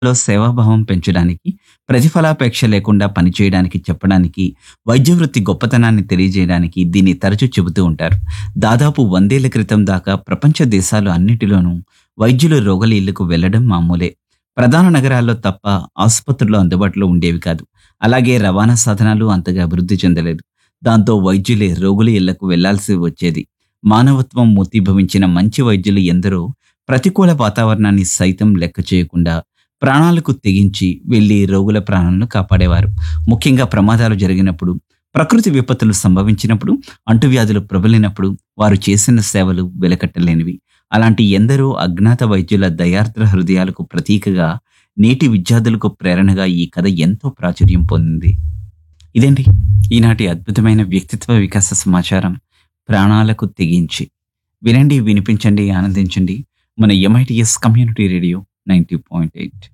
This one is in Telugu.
లో సేవాభావం పెంచడానికి ప్రతిఫలాపేక్ష లేకుండా పనిచేయడానికి చెప్పడానికి వైద్య వృత్తి గొప్పతనాన్ని తెలియజేయడానికి దీన్ని తరచూ చెబుతూ ఉంటారు దాదాపు వందేళ్ల క్రితం దాకా ప్రపంచ దేశాలు అన్నిటిలోనూ వైద్యులు రోగుల ఇళ్లకు వెళ్లడం మామూలే ప్రధాన నగరాల్లో తప్ప ఆసుపత్రులు అందుబాటులో ఉండేవి కాదు అలాగే రవాణా సాధనాలు అంతగా అభివృద్ధి చెందలేదు దాంతో వైద్యులే రోగుల ఇళ్లకు వెళ్లాల్సి వచ్చేది మానవత్వం మూర్తిభవించిన మంచి వైద్యులు ఎందరో ప్రతికూల వాతావరణాన్ని సైతం లెక్క చేయకుండా ప్రాణాలకు తెగించి వెళ్లి రోగుల ప్రాణాలను కాపాడేవారు ముఖ్యంగా ప్రమాదాలు జరిగినప్పుడు ప్రకృతి విపత్తులు సంభవించినప్పుడు అంటువ్యాధులు ప్రబలినప్పుడు వారు చేసిన సేవలు వెలకట్టలేనివి అలాంటి ఎందరో అజ్ఞాత వైద్యుల దయార్ద్ర హృదయాలకు ప్రతీకగా నేటి విద్యార్థులకు ప్రేరణగా ఈ కథ ఎంతో ప్రాచుర్యం పొందింది ఇదండి ఈనాటి అద్భుతమైన వ్యక్తిత్వ వికాస సమాచారం ప్రాణాలకు తెగించి వినండి వినిపించండి ఆనందించండి మన MITS community radio ninety point eight